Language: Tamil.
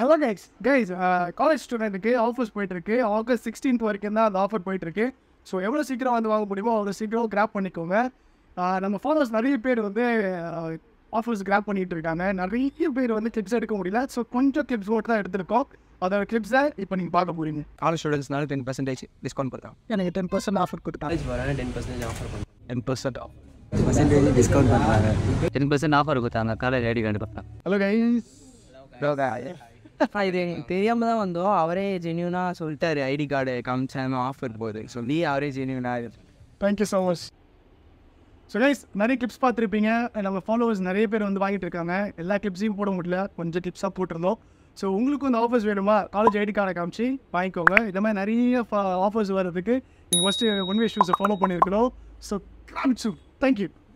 ஹலோ கைஸ் கைஸ் காலேஜ் ஸ்டூடெண்ட்டுக்கு ஆஃபர்ஸ் போயிட்டுருக்கு ஆகஸ்ட் சிக்ஸ்டீன்த் வரைக்கும் தான் அந்த ஆஃபர் போயிட்டுருக்கு ஸோ எவ்வளோ சீக்கிரம் வந்து வாங்க முடியுமோ அவ்வளோ சீக்கிரம் கிராப் பண்ணிக்கோங்க ஆஹ் நம்ம ஃபாலோவர்ஸ் நிறைய பேர் வந்து ஆஃபர்ஸ் கிராப் பண்ணிட்டு இருக்காங்க நிறைய பேர் வந்து கிளிப்ஸ் எடுக்க முடியல ஸோ கொஞ்சம் கிளிப்ஸ் மட்டும் தான் எடுத்திருக்கோம் அதோட கிளிப்ஸை இப்போ நீங்கள் பார்க்க போறீங்க காலேஜ் ஸ்டூடெண்ட்ஸ்னால டென் பர்சன்டேஜ் டிஸ்கவுண்ட் பண்ணுறாங்க எனக்கு டென் பர்சன்ட் ஆஃபர் கொடுத்தாங்க காலேஜ் வரேன் டென் பர்சன்டேஜ் ஆஃபர் பண்ணுறேன் ten percent off percentage discount பண்ணுறாங்க டென் பர்சன்ட் ஆஃபர் கொடுத்தாங்க காலேஜ் ஐடி கார்டு பார்த்தா ஹலோ கைஸ் இது எங்களுக்கு தெரியாமல் தான் வந்தோம் அவரே ஜென்யூனாக சொல்லிட்டாரு ஐடி கார்டு காமிச்சாம ஆஃபர் போகுது சொல்லி அவரே ஜென்யூனாக thank you so much so guys நிறைய கிளிப்ஸ் பார்த்துருப்பீங்க நம்ம ஃபாலோவர்ஸ் நிறைய பேர் வந்து வாங்கிட்டு இருக்காங்க எல்லா கிளிப்ஸையும் போட முடியல கொஞ்சம் கிளிப்ஸாக போட்டிருந்தோம் ஸோ உங்களுக்கும் இந்த ஆஃபர்ஸ் வேணுமா காலேஜ் ஐடி கார்டை காமிச்சு வாங்கிக்கோங்க இந்த மாதிரி நிறைய ஆஃபர்ஸ் வர்றதுக்கு நீங்கள் ஃபஸ்ட்டு ஒன் வே ஷூஸை ஃபாலோ பண்ணியிருக்கணும் ஸோ காமிச்சு தேங்க்யூ